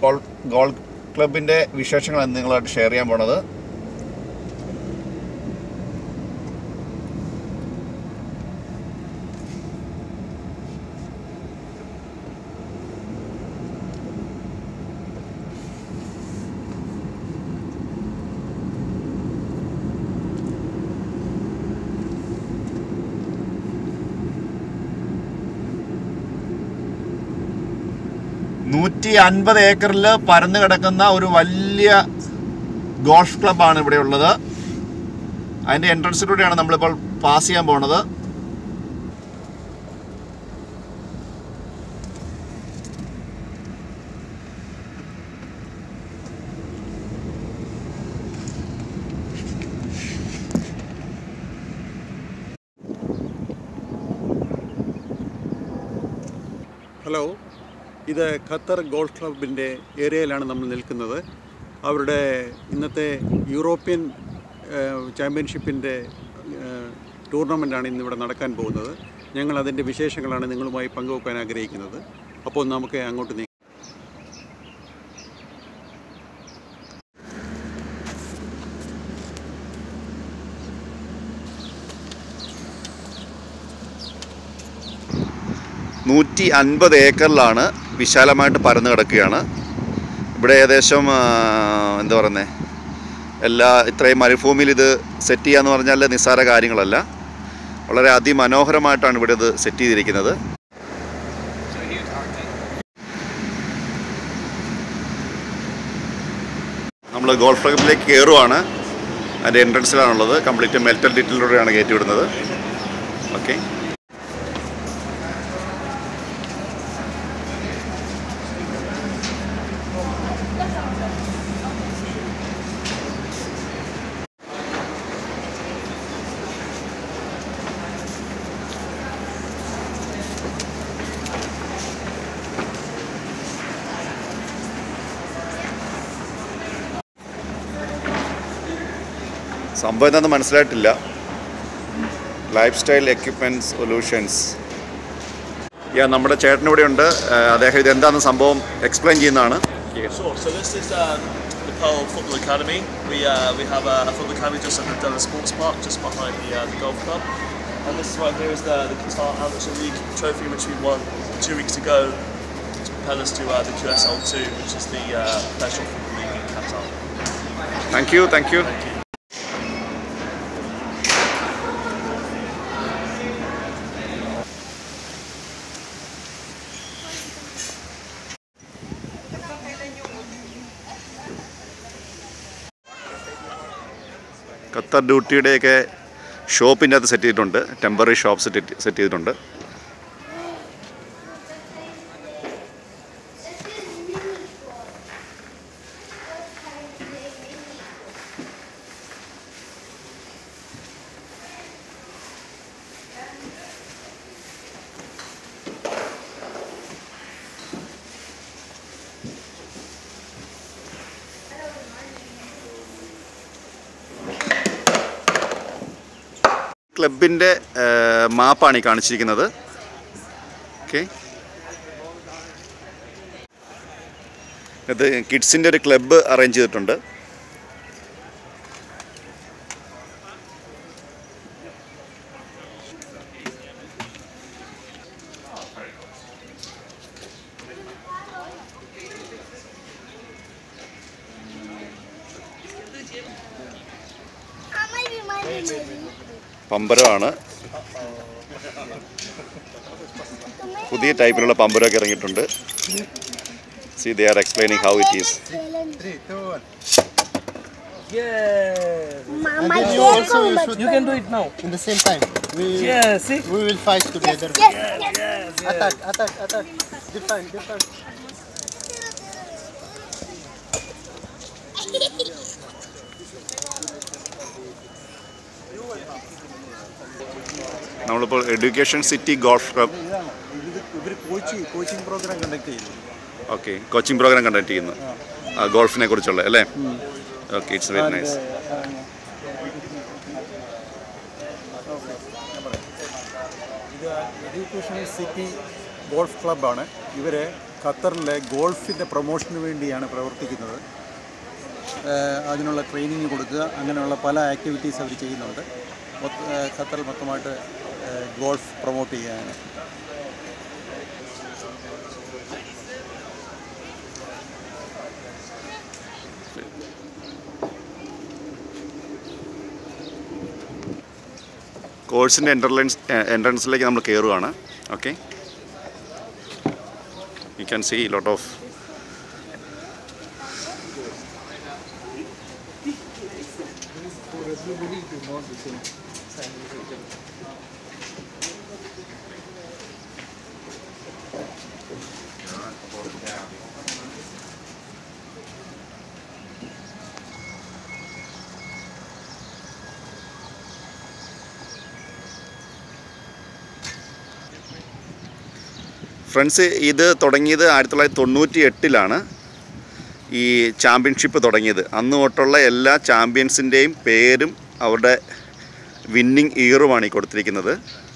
Goal goal ക്ലബിൻ്റെ വിശേഷങ്ങളാണ് നിങ്ങളായിട്ട് ഷെയർ ചെയ്യാൻ പോണത് നൂറ്റി അൻപത് ഏക്കറിൽ പരന്നു കിടക്കുന്ന ഒരു വലിയ ഗോൾഫ് ക്ലബ്ബാണ് ഇവിടെ ഉള്ളത് അതിൻ്റെ എൻട്രൻസിലൂടെയാണ് നമ്മളിപ്പോൾ പാസ് ചെയ്യാൻ പോണത് ഹലോ ഇത് ഖത്തർ ഗോൾഫ് ക്ലബിൻ്റെ ഏരിയയിലാണ് നമ്മൾ നിൽക്കുന്നത് അവരുടെ ഇന്നത്തെ യൂറോപ്യൻ ഏഹ്, ചാമ്പ്യൻഷിപ്പിൻ്റെ ഏഹ്, ടൂർണമെൻ്റാണ് ഇന്നിവിടെ നടക്കാൻ പോകുന്നത് ഞങ്ങൾ അതിൻ്റെ വിശേഷങ്ങളാണ് നിങ്ങളുമായി പങ്കുവെക്കാൻ ആഗ്രഹിക്കുന്നത് അപ്പോൾ നമുക്ക് അങ്ങോട്ട് നീ നൂറ്റി അൻപത് ഏക്കറിലാണ് വിശാലമായിട്ട് പരന്നു കിടക്കുകയാണ് ഇവിടെ ഏകദേശം ആ, എന്താ പറയുന്നത് എല്ലാ ഇത്രയും മരുഭൂമിയിൽ ഇത് സെറ്റ് ചെയ്യുക എന്ന് പറഞ്ഞാൽ നിസ്സാര കാര്യങ്ങളല്ല വളരെ അതിമനോഹരമായിട്ടാണ് ഇവിടെ ഇത് സെറ്റ് ചെയ്തിരിക്കുന്നത് നമ്മൾ ഗോൾഫ് ക്ലബിലേക്ക് കയറുവാണ് അതിൻ്റെ എൻട്രൻസിലാണുള്ളത് കംപ്ലീറ്റ് മെൽറ്റൽ ഡിറ്റിലൂടെയാണ് കയറ്റി വിടുന്നത് ഓക്കെ സംഭവം എന്താണെന്ന് മനസ്സിലായിട്ടില്ല life style equipment solutions yeah നമ്മുടെ ചേട്ടൻ ഇവിടെ ഉണ്ട് അദ്ദേഹം ഇത് എന്താണെന്ന് സംഭവം എക്സ്പ്ലെയിൻ ചെയ്യുന്നതാണ് Sure. So this is um, the Pearl Football Academy. We uh, we have a, a football academy just at the Della Sports Park, just behind the uh, the golf club. And this right here is the the Qatar Amateur League trophy, which we won two weeks ago to propel us to uh, the QSL two, which is the uh, professional football league in Qatar. Thank you thank you Thank you. Qatar ഡ്യൂട്ടിയുടെയൊക്കെ ഷോപ്പിൻ്റെ അകത്ത് set ചെയ്തിട്ടുണ്ട് temporary shop set set ചെയ്തിട്ടുണ്ട് ക്ലബിൻ്റെ മാപ്പാണ് ഈ കാണിച്ചിരിക്കുന്നത് okay ഇത് കിഡ്സിൻ്റെ ഒരു ക്ലബ്ബ് അറേഞ്ച് ചെയ്തിട്ടുണ്ട് പമ്പരമാണ് പുതിയ ടൈപ്പിലുള്ള പമ്പരമൊക്കെ ഇറങ്ങിയിട്ടുണ്ട് see they are explaining how it is My dad coming back. You can do it now. in the same time. We Yeah, see? we will fight together. Yes, yes. Attack, attack, attack. Defend, defend. നമ്മളിപ്പോൾ Education City golf club ഇവർ coaching coaching programme conduct ചെയ്യുന്നു okay coaching programme conduct ചെയ്യുന്നു ആ, ഗോൾഫിനെ കുറിച്ചുള്ള അല്ലേ okay it's very nice ഇത് Education City golf ക്ലബ്ബാണ് ഇവർ ഖത്തറിലെ ഗോൾഫിൻ്റെ പ്രൊമോഷന് വേണ്ടിയാണ് പ്രവർത്തിക്കുന്നത് ഏഹ് അതിനുള്ള ട്രെയിനിങ് കൊടുക്കുക അങ്ങനെയുള്ള പല ആക്ടിവിറ്റീസ് അവർ ചെയ്യുന്നുണ്ട് മൊത്ത- ഏഹ് ഖത്തറിൽ മൊത്തമായിട്ട് ഏഹ് ഗോൾഫ് പ്രൊമോട്ട് ചെയ്യാനാണ് കോഴ്സിൻ്റെ എൻ്റർലൈൻസ് എൻട്രൻസിലേക്ക് നമ്മൾ കയറുകയാണ് okay you can see lot of friends ഇത് തുടങ്ങിയത് ആയിരത്തി തൊള്ളായിരത്തി തൊണ്ണൂറ്റി എട്ടിലാണ് ഈ ചാമ്പ്യൻഷിപ്പ് തുടങ്ങിയത് അന്ന് തൊട്ടുള്ള എല്ലാ ചാമ്പ്യൻസിൻ്റെയും പേരും അവരുടെ വിന്നിങ് ഇയറുമാണ് ഈ കൊടുത്തിരിക്കുന്നത്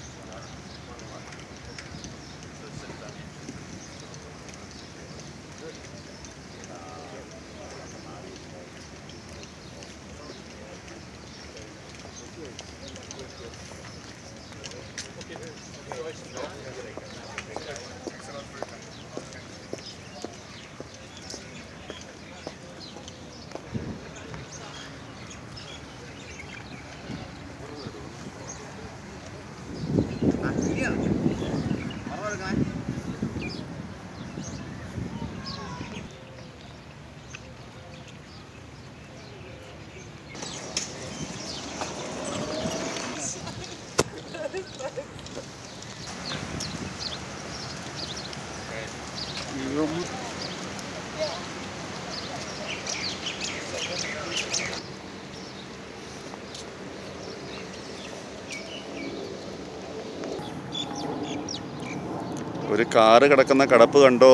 ഒരു കാറ് കിടക്കുന്ന കടപ്പ് കണ്ടോ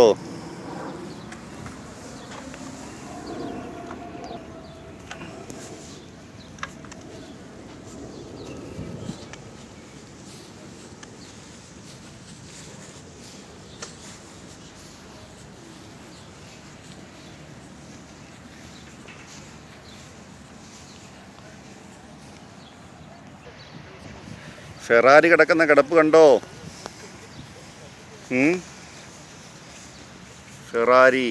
ഫെറാരി കിടക്കുന്ന കിടപ്പ് കണ്ടോ ഉം? ഫെറാരി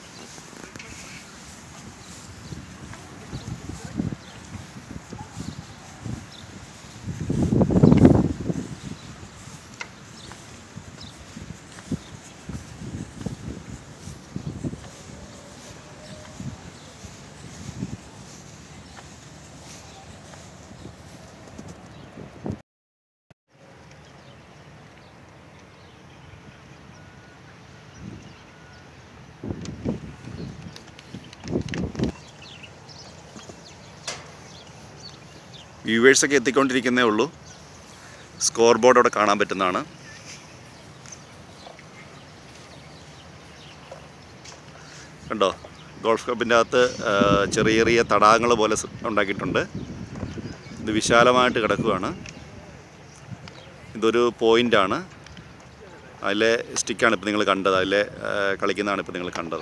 വ്യൂവേഴ്സൊക്കെ എത്തിക്കൊണ്ടിരിക്കുന്നേ ഉള്ളൂ സ്കോർ ബോർഡ് അവിടെ കാണാൻ പറ്റുന്നതാണ് കണ്ടോ ഗോൾഫ് ക്ലബിൻ്റെ അകത്ത് ആ, ചെറിയ ചെറിയ തടാകങ്ങൾ പോലെ സ് ഉണ്ടാക്കിയിട്ടുണ്ട് ഇത് വിശാലമായിട്ട് കിടക്കുകയാണ് ഇതൊരു പോയിൻ്റാണ് അതിലെ സ്റ്റിക്കാണ് ഇപ്പോൾ നിങ്ങൾ കണ്ടത് അതിലെ ആ, കളിക്കുന്നതാണ് ഇപ്പോൾ നിങ്ങൾ കണ്ടത്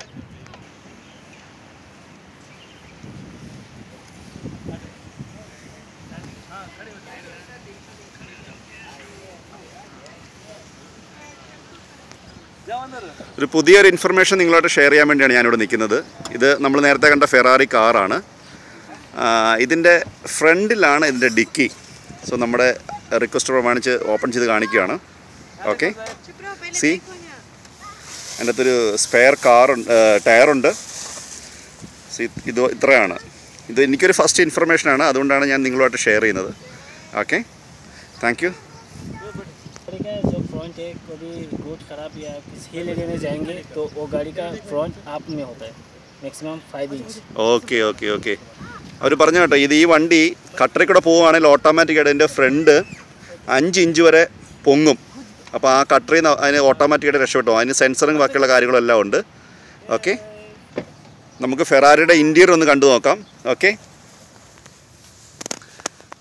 ഒരു പുതിയൊരു ഇൻഫർമേഷൻ നിങ്ങളോട് ഷെയർ ചെയ്യാൻ വേണ്ടിയാണ് ഞാനിവിടെ നിൽക്കുന്നത് ഇത് നമ്മൾ നേരത്തെ കണ്ട ഫെറാറി കാറാണ് ഇതിൻ്റെ ഫ്രണ്ടിലാണ് ഇതിൻ്റെ ഡിക്കി സോ നമ്മുടെ റിക്വസ്റ്റ് പ്രമാണിച്ച് ഓപ്പൺ ചെയ്ത് കാണിക്കുകയാണ് ഓക്കെ സി അതിൻ്റെ അകത്തൊരു സ്പെയർ കാർ ടയറുണ്ട് സി ഇത് ഇത്രയാണ് ഇത് എനിക്കൊരു ഫസ്റ്റ് ഇൻഫർമേഷനാണ് അതുകൊണ്ടാണ് ഞാൻ നിങ്ങളുമായിട്ട് ഷെയർ ചെയ്യുന്നത് ഓക്കെ താങ്ക് യു गाड़ी का जो फ्रंट है कभी रोड खराब या किसी हिल एरिया में जाएंगे तो वो गाड़ी का फ्रंट आप में होता है maximum five inch okay okay okay അവർ പറഞ്ഞു കേട്ടോ ഇത് ഈ വണ്ടി കട്ടറിൽ കൂടെ പോവുകയാണെങ്കിൽ ഓട്ടോമാറ്റിക്കായിട്ട് അതിൻ്റെ ഫ്രണ്ട് അഞ്ച് ഇഞ്ച് വരെ പൊങ്ങും അപ്പോൾ ആ കട്ടറിൽ നിന്ന് അതിന് ഓട്ടോമാറ്റിക്കായിട്ട് രക്ഷപ്പെട്ടു അതിന് സെൻസറും ബാക്കിയുള്ള കാര്യങ്ങളെല്ലാം ഉണ്ട് ഓക്കെ നമുക്ക് ഫെറാറിയുടെ ഇൻറ്റീരിയർ ഒന്ന് കണ്ടു നോക്കാം ഓക്കെ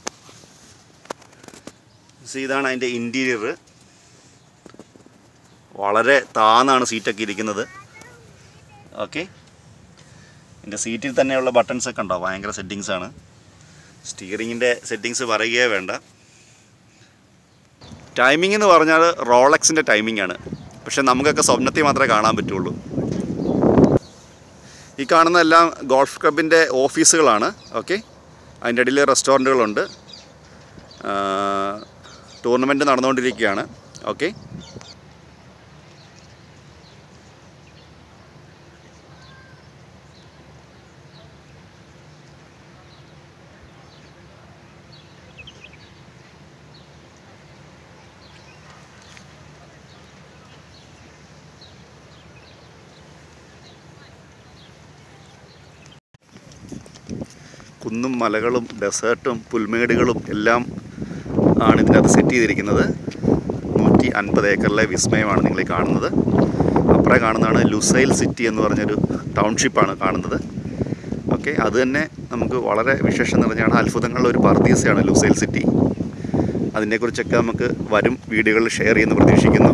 ഇതാണ് അതിൻ്റെ ഇൻറ്റീരിയർ വളരെ താന്നാണ് സീറ്റൊക്കെ ഇരിക്കുന്നത് ഓക്കെ എൻ്റെ സീറ്റിൽ തന്നെയുള്ള ബട്ടൺസ് ഒക്കെ ഉണ്ടോ ഭയങ്കര സെറ്റിങ്സ് ആണ് സ്റ്റിയറിങ്ങിൻ്റെ സെറ്റിങ്സ് പറയുകയേ വേണ്ട ടൈമിംഗ് എന്ന് പറഞ്ഞാൽ റോളക്സിൻ്റെ ടൈമിംഗ് ആണ് പക്ഷെ നമുക്കൊക്കെ സ്വപ്നത്തിൽ മാത്രമേ കാണാൻ പറ്റുള്ളൂ ഈ കാണുന്ന എല്ലാം ഗോൾഫ് ക്ലബിൻ്റെ ഓഫീസുകളാണ് ഓക്കെ അതിൻ്റെ ഇടയിൽ റെസ്റ്റോറൻറ്റുകളുണ്ട് ടൂർണമെൻറ്റ് നടന്നുകൊണ്ടിരിക്കുകയാണ് ഓക്കെ കുന്നും മലകളും ഡെസേർട്ടും പുൽമേടുകളും എല്ലാം ആണ് ഇതിനകത്ത് സെറ്റ് ചെയ്തിരിക്കുന്നത് നൂറ്റി അൻപത് ഏക്കറിലെ വിസ്മയമാണ് നിങ്ങൾ ഈ കാണുന്നത് അപ്പുറം കാണുന്നതാണ് ലുസൈൽ സിറ്റി എന്ന് പറഞ്ഞൊരു ടൗൺഷിപ്പാണ് കാണുന്നത് ഓക്കെ അത് തന്നെ നമുക്ക് വളരെ വിശേഷം നിറഞ്ഞാണ് അത്ഭുതങ്ങളുടെ ഒരു പർദീസയാണ് ലുസൈൽ സിറ്റി അതിനെക്കുറിച്ചൊക്കെ നമുക്ക് വരും വീഡിയോകളിൽ ഷെയർ ചെയ്യുമെന്ന് പ്രതീക്ഷിക്കുന്നു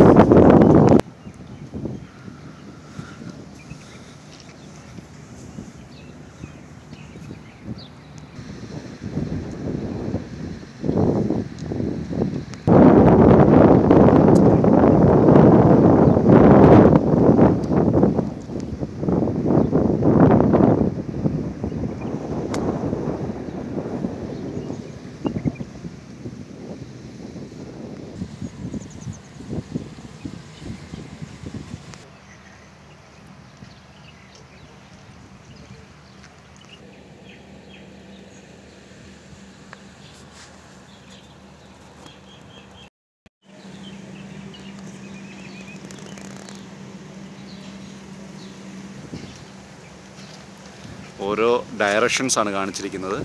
ഓരോ ഡയറക്ഷൻസ് ആണ് കാണിച്ചിരിക്കുന്നത്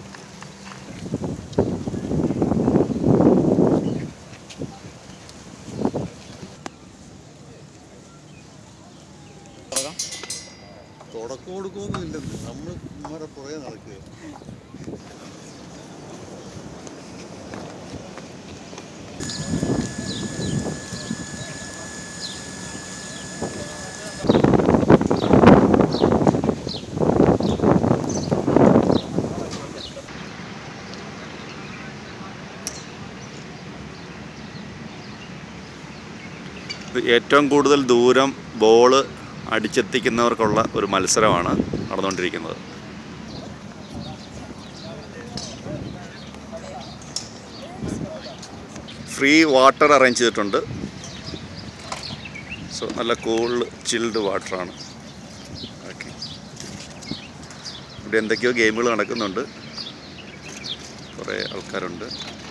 തുടക്കം കൊടുക്കുമൊന്നുമില്ലെന്ന് നമ്മൾ ഇവരെ പുറകെ നടക്കുക ഇത് ഏറ്റവും കൂടുതൽ ദൂരം ബോള് അടിച്ചെത്തിക്കുന്നവർക്കുള്ള ഒരു മത്സരമാണ് നടന്നുകൊണ്ടിരിക്കുന്നത് ഫ്രീ വാട്ടർ അറേഞ്ച് ചെയ്തിട്ടുണ്ട് സോ നല്ല കൂൾ ചിൽഡ് വാട്ടറാണ് ഓക്കെ ഇവിടെ എന്തൊക്കെയോ ഗെയിമുകൾ നടക്കുന്നുണ്ട് കുറേ ആൾക്കാരുണ്ട്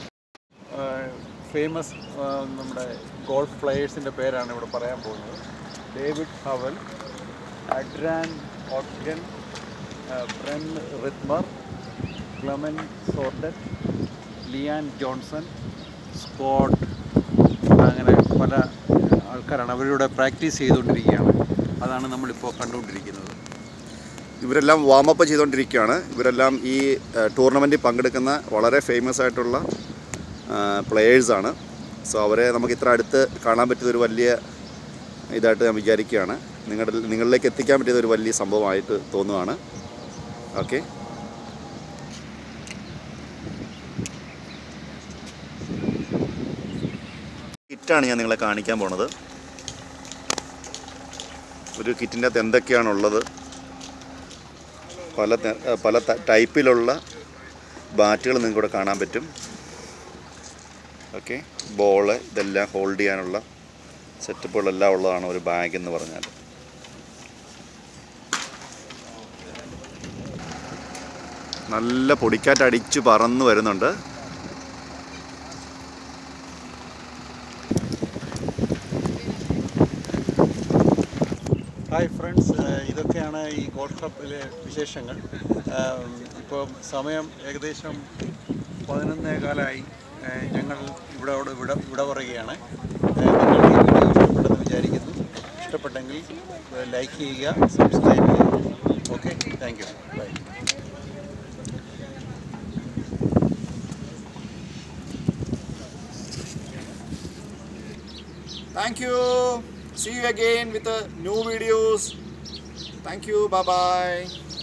ഫേമസ് നമ്മുടെ ഗോൾഫ് പ്ലെയേഴ്സിൻ്റെ പേരാണ് ഇവിടെ പറയാൻ പോകുന്നത് ഡേവിഡ് ഹവൽ അഡ്രാൻ ഓട്ട്ഗൻ ബ്രെൻ റിത്മർ ക്ലമൻ സോർഡൻ ലിയാൻ ജോൺസൺ സ്കോട്ട് അങ്ങനെ പല ആൾക്കാരാണ് അവരിവിടെ പ്രാക്ടീസ് ചെയ്തുകൊണ്ടിരിക്കുകയാണ് അതാണ് നമ്മളിപ്പോൾ കണ്ടുകൊണ്ടിരിക്കുന്നത് ഇവരെല്ലാം വാമപ്പ് ചെയ്തുകൊണ്ടിരിക്കുകയാണ് ഇവരെല്ലാം ഈ ടൂർണമെൻറ്റിൽ പങ്കെടുക്കുന്ന വളരെ ഫേമസ് ആയിട്ടുള്ള പ്ലെയേഴ്സാണ് സോ അവരെ നമുക്ക് ഇത്ര അടുത്ത് കാണാൻ പറ്റിയത് ഒരു വലിയ ഇതായിട്ട് ഞാൻ വിചാരിക്കുകയാണ് നിങ്ങളുടെ നിങ്ങളിലേക്ക് എത്തിക്കാൻ പറ്റിയത് ഒരു വലിയ സംഭവമായിട്ട് തോന്നുകയാണ് ഓക്കെ കിറ്റാണ് ഞാൻ നിങ്ങളെ കാണിക്കാൻ പോണത് ഒരു കിറ്റിൻ്റെ അകത്ത് എന്തൊക്കെയാണുള്ളത് പല ത- ഏ, പല ത- ടൈപ്പിലുള്ള ബാറ്റുകൾ നിങ്ങൾക്ക് ഇവിടെ കാണാൻ പറ്റും ഓക്കെ ബോള് ഇതെല്ലാം ഹോൾഡ് ചെയ്യാനുള്ള സെറ്റപ്പുകളെല്ലാം ഉള്ളതാണ് ഒരു ബാഗ് എന്ന് പറഞ്ഞാൽ നല്ല പൊടിക്കാറ്റ് അടിച്ചു പറന്ന് വരുന്നുണ്ട് ഹായ് ഫ്രണ്ട്സ് ഇതൊക്കെയാണ് ഈ ഗോൾഡ് കപ്പിലെ വിശേഷങ്ങൾ ഇപ്പോൾ സമയം ഏകദേശം പതിനൊന്നേ കാലമായി ഞങ്ങൾ ഇവിടെ ഇവിടെ ഇവിടെ ഇവിടെ പറയുകയാണ് നിങ്ങൾക്ക് ഈ വീഡിയോ ഇഷ്ടപ്പെട്ടെന്ന് വിചാരിക്കുന്നു ഇഷ്ടപ്പെട്ടെങ്കിൽ ലൈക്ക് ചെയ്യുക സബ്സ്ക്രൈബ് ചെയ്യുക okay thank you bye thank you See you again with uh, new videos. Thank you. Bye bye.